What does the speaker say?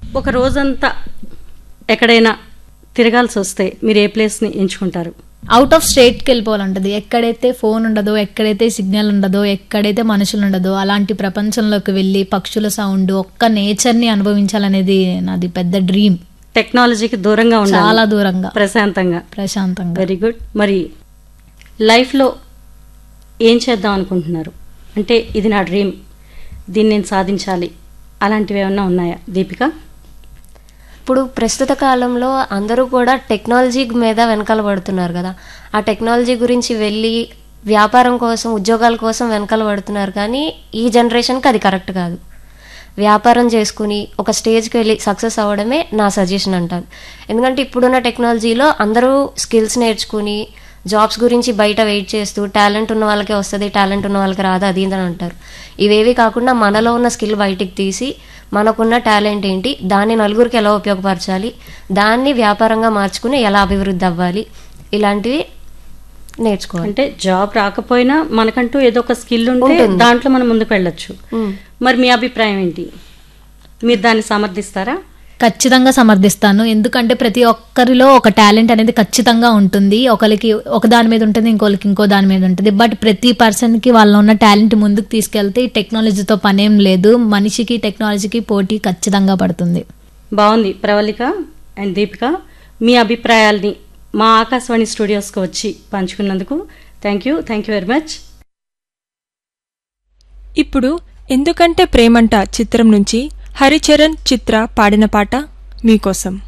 ఒక రోజంతా ఎక్కడైనా తిరగాల్సి వస్తే మీరు ఏ ప్లేస్ని ఎంచుకుంటారు అవుట్ ఆఫ్ స్టేట్కి వెళ్ళిపోవాలంటది ఎక్కడైతే ఫోన్ ఉండదో ఎక్కడైతే సిగ్నల్ ఉండదో ఎక్కడైతే మనుషులు ఉండదో అలాంటి ప్రపంచంలోకి వెళ్ళి పక్షుల సౌండ్ ఒక్క నేచర్ని అనుభవించాలనేది నాది పెద్ద డ్రీమ్ టెక్నాలజీకి దూరంగా ఉండాలి చాలా దూరంగా ప్రశాంతంగా ప్రశాంతంగా వెరీ గుడ్ మరి లైఫ్లో ఏం చేద్దాం అనుకుంటున్నారు అంటే ఇది నా డ్రీమ్ దీన్ని నేను సాధించాలి అలాంటివి ఏమన్నా ఉన్నాయా దీపిక ఇప్పుడు ప్రస్తుత కాలంలో అందరూ కూడా టెక్నాలజీ మీద వెనకాల పడుతున్నారు కదా ఆ టెక్నాలజీ గురించి వెళ్ళి వ్యాపారం కోసం ఉద్యోగాల కోసం వెనకాల పడుతున్నారు కానీ ఈ జనరేషన్కి అది కరెక్ట్ కాదు వ్యాపారం చేసుకుని ఒక స్టేజ్కి వెళ్ళి సక్సెస్ అవ్వడమే నా సజెషన్ అంటాను ఎందుకంటే ఇప్పుడున్న టెక్నాలజీలో అందరూ స్కిల్స్ నేర్చుకుని జాబ్స్ గురించి బయట వెయిట్ చేస్తూ టాలెంట్ ఉన్న వాళ్ళకే వస్తుంది టాలెంట్ ఉన్న వాళ్ళకి రాదు అది ఇది అని అంటారు ఇవేవి కాకుండా మనలో ఉన్న స్కిల్ బయటికి తీసి మనకున్న టాలెంట్ ఏంటి దాన్ని నలుగురికి ఎలా ఉపయోగపరచాలి దాన్ని వ్యాపారంగా మార్చుకుని ఎలా అభివృద్ధి అవ్వాలి ఇలాంటివి నేర్చుకోవాలి అంటే జాబ్ రాకపోయినా మనకంటూ ఏదో ఒక స్కిల్ ఉంటే ఉంటుంది. దాంట్లో మనం ముందుకు వెళ్ళొచ్చు మ్మ్. మరి మీ అభిప్రాయం ఏంటి మీరు దాన్ని సమర్థిస్తారా ఖచ్చితంగా సమర్థిస్తాను ఎందుకంటే ప్రతి ఒక్కరిలో ఒక టాలెంట్ అనేది ఖచ్చితంగా ఉంటుంది ఒకరికి ఒక దాని మీద ఉంటుంది ఇంకోరికి ఇంకో దాని మీద ఉంటుంది బట్ ప్రతి పర్సన్కి వాళ్ళ ఉన్న టాలెంట్ ముందుకు తీసుకెళ్తే ఈ టెక్నాలజీతో పనేం లేదు మనిషికి టెక్నాలజీకి పోటీ ఖచ్చితంగా పడుతుంది బాగుంది ప్రవళిక అండ్ దీపిక మీ అభిప్రాయాల్ని మా ఆకాశవాణి స్టూడియోస్కి వచ్చి పంచుకున్నందుకు thank you thank you very much ఇప్పుడు ఎందుకంటే ప్రేమంట చిత్రం నుంచి హరిచరణ్ చిత్ర పాడిన పాట మీకోసం